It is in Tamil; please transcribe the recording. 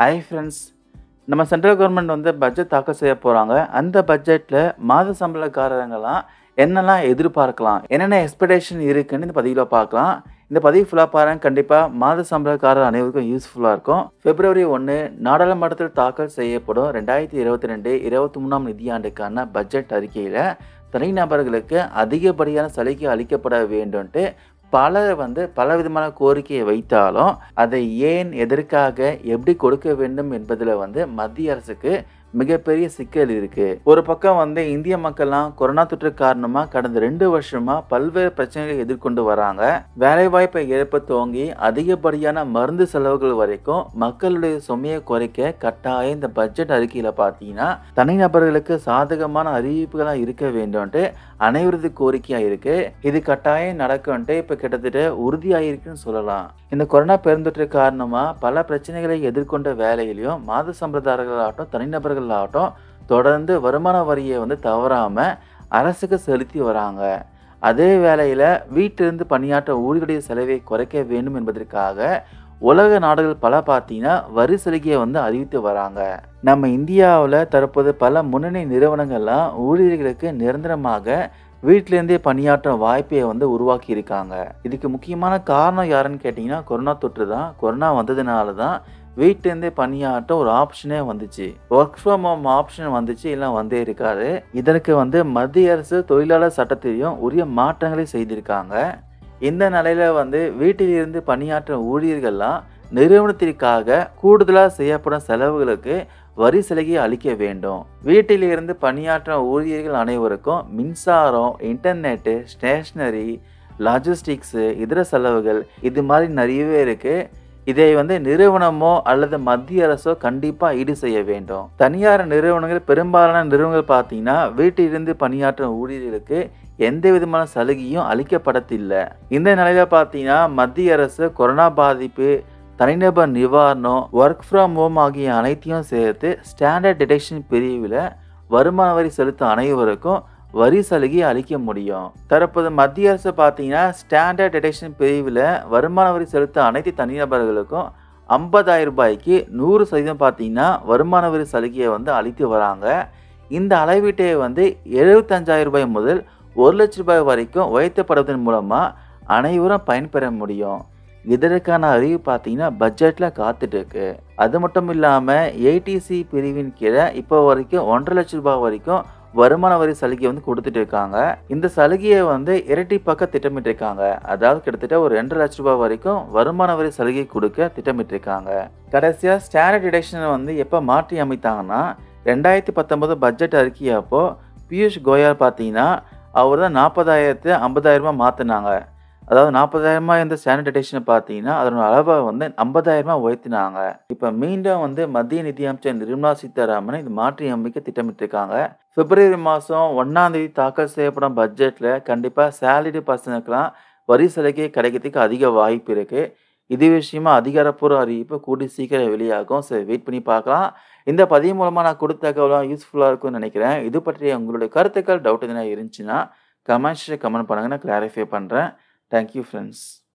ஹாய் ஃப்ரெண்ட்ஸ் நம்ம சென்ட்ரல் கவர்மெண்ட் வந்து பட்ஜெட் தாக்கல் செய்ய போகிறாங்க அந்த பட்ஜெட்டில் மாத சம்பளக்காரங்களாம் என்னெல்லாம் எதிர்பார்க்கலாம் என்னென்ன எக்ஸ்பெக்டேஷன் இருக்குன்னு இந்த பதிவில் பார்க்கலாம் இந்த பதிவு ஃபுல்லாக பாருங்க கண்டிப்பாக மாத சம்பளக்காரர் அனைவருக்கும் யூஸ்ஃபுல்லாக இருக்கும் பிப்ரவரி ஒன்று நாடாளுமன்றத்தில் தாக்கல் செய்யப்படும் ரெண்டாயிரத்தி இருபத்தி ரெண்டு இருபத்தி மூணாம் நிதியாண்டுக்கான பட்ஜெட் அறிக்கையில் தனிநபர்களுக்கு அதிகப்படியான சலுகை அளிக்கப்பட வேண்டும்ன்ட்டு பலர் வந்து பல விதமான கோரிக்கையை வைத்தாலும் அதை ஏன் எதற்காக எப்படி கொடுக்க வேண்டும் என்பதில் வந்து மத்திய அரசுக்கு மிகப்பெரிய சிக்கல் இருக்கு ஒரு பக்கம் வந்து இந்திய மக்கள்லாம் கொரோனா தொற்று காரணமா கடந்த ரெண்டு வருஷமா பல்வேறு பிரச்சனைகளை எதிர்கொண்டு வராங்க வேலைவாய்ப்பை இழப்ப துவங்கி அதிகப்படியான மருந்து செலவுகள் வரைக்கும் மக்களுடைய சுமையை குறைக்க கட்டாயம் இந்த பட்ஜெட் அறிக்கையில பார்த்தீங்கன்னா தனிநபர்களுக்கு சாதகமான அறிவிப்புகளாக இருக்க வேண்டும்ன்ட்டு அனைவரது கோரிக்கையா இருக்கு இது கட்டாயம் நடக்கும்ன்ட்டு இப்ப கிட்டத்தட்ட உறுதியாயிருக்குன்னு சொல்லலாம் இந்த கொரோனா பெருந்தொற்று காரணமா பல பிரச்சனைகளை எதிர்கொண்ட வேலையிலையும் மாத சம்பிரதாயர்களாகட்டும் தனிநபர்களாகட்டும் தொடர்ந்து வருமான வரியை வந்து தவறாம அரசுக்கு செலுத்தி வராங்க அதே வேளையில் வீட்டிலிருந்து பணியாற்ற ஊழியருடைய செலவை குறைக்க வேண்டும் என்பதற்காக உலக நாடுகள் பல பார்த்தீங்கன்னா வரி சலுகையை வந்து அறிவித்து வராங்க நம்ம இந்தியாவில் தற்போது பல முன்னணி நிறுவனங்கள்லாம் ஊழியர்களுக்கு நிரந்தரமாக வீட்டிலேருந்தே பணியாற்றும் வாய்ப்பை வந்து உருவாக்கி இருக்காங்க இதுக்கு முக்கியமான காரணம் யாருன்னு கேட்டிங்கன்னா கொரோனா தொற்று தான் கொரோனா வந்ததுனால தான் வீட்டிலேருந்தே பணியாற்ற ஒரு ஆப்ஷனே வந்துச்சு ஒர்க் ஃப்ரம் ஹோம் ஆப்ஷன் வந்துச்சு இல்லை வந்தே இருக்காது இதற்கு வந்து மத்திய அரசு தொழிலாளர் சட்டத்திலையும் உரிய மாற்றங்களை செய்திருக்காங்க இந்த நிலையில வந்து வீட்டிலிருந்து பணியாற்றும் ஊழியர்கள்லாம் நிறுவனத்திற்காக கூடுதலாக செய்யப்படும் செலவுகளுக்கு வரி சலுகை அளிக்க வேண்டும் வீட்டிலிருந்து பணியாற்றும் ஊழியர்கள் அனைவருக்கும் மின்சாரம் இன்டர்நெட்டு ஸ்டேஷ்னரி லாஜிஸ்டிக்ஸு இதர செலவுகள் இது மாதிரி நிறையவே இருக்குது இதை வந்து நிறுவனமோ அல்லது மத்திய அரசோ கண்டிப்பாக ஈடு செய்ய வேண்டும் தனியார் நிறுவனங்கள் பெரும்பாலான நிறுவனங்கள் பார்த்தீங்கன்னா வீட்டிலிருந்து பணியாற்றும் ஊழியர்களுக்கு எந்த விதமான சலுகையும் அளிக்கப்படத்தில்லை இந்த நிலையில பார்த்தீங்கன்னா மத்திய அரசு கொரோனா பாதிப்பு தனிநபர் நிவாரணம் ஒர்க் ஃப்ரம் ஹோம் ஆகிய அனைத்தையும் சேர்த்து ஸ்டாண்டர்ட் டிடெக்ஷன் பிரிவில் வருமான வரி செலுத்தும் அனைவருக்கும் வரி சலுகை அளிக்க முடியும் தற்போது மத்திய அரசு பார்த்தீங்கன்னா ஸ்டாண்டர்ட் டிடெக்ஷன் பிரிவில் வருமான வரி செலுத்த அனைத்து தனிநபர்களுக்கும் ஐம்பதாயிரம் ரூபாய்க்கு நூறு சதவீதம் பார்த்தீங்கன்னா வருமான வரி சலுகையை வந்து அளித்து வராங்க இந்த அளவீட்டை வந்து எழுபத்தஞ்சாயிரம் ரூபாய் முதல் ஒரு லட்ச ரூபாய் வரைக்கும் உயர்த்தப்படுவதன் மூலமாக அனைவரும் பயன்பெற முடியும் இதற்கான அறிவு பார்த்தீங்கன்னா பட்ஜெட்டில் காத்துட்டு இருக்கு அது மட்டும் இல்லாமல் ஏடிசி பிரிவின் கீழே இப்போ வரைக்கும் ஒன்றரை லட்ச ரூபாய் வரைக்கும் வருமான வரி சலுகை வந்து கொடுத்துட்டு இருக்காங்க இந்த சலுகையை வந்து இரட்டிப்பாக்க திட்டமிட்டு இருக்காங்க அதாவது கிட்டத்தட்ட ஒரு ரெண்டு லட்ச ரூபாய் வரைக்கும் வருமான வரி சலுகை கொடுக்க திட்டமிட்டு இருக்காங்க கடைசியாக ஸ்டாண்டர்ட் டிடக்ஷனை வந்து எப்போ மாற்றி அமைத்தாங்கன்னா ரெண்டாயிரத்தி பத்தொன்பது பட்ஜெட் அறிக்கை அப்போ பியூஷ் கோயல் பார்த்தீங்கன்னா அவர் தான் நாற்பதாயிரத்து ஐம்பதாயிரமா மாற்றினாங்க அதாவது நாற்பதாயிரமா இருந்த ஸ்டாண்டர்ட் டிடக்ஷனை பார்த்தீங்கன்னா அதனோட அளவை வந்து ஐம்பதாயிரமா உயர்த்தினாங்க இப்போ மீண்டும் வந்து மத்திய நிதியமைச்சர் நிர்மலா சீதாராமன் இது மாற்றி அமைக்க திட்டமிட்டிருக்காங்க பிப்ரவரி மாதம் ஒன்றாம் தேதி தாக்கல் செய்யப்படும் பட்ஜெட்டில் கண்டிப்பாக சேலரி பர்சனுக்கெலாம் வரி சலுகை கிடைக்கிறதுக்கு அதிக வாய்ப்பு இருக்குது இது விஷயமா அதிகாரப்பூர்வ அறிவிப்பு கூடி சீக்கிரம் வெளியாகும் சரி வெயிட் பண்ணி பார்க்கலாம் இந்த பதிவு மூலமாக நான் கொடுத்த தகவலாம் யூஸ்ஃபுல்லாக இருக்கும்னு நினைக்கிறேன் இது பற்றிய உங்களுடைய கருத்துக்கள் டவுட் எதுனா இருந்துச்சுன்னா கமெண்ட்ஸில் கமெண்ட் பண்ணுங்கள் நான் கிளாரிஃபை பண்ணுறேன் தேங்க்யூ ஃப்ரெண்ட்ஸ்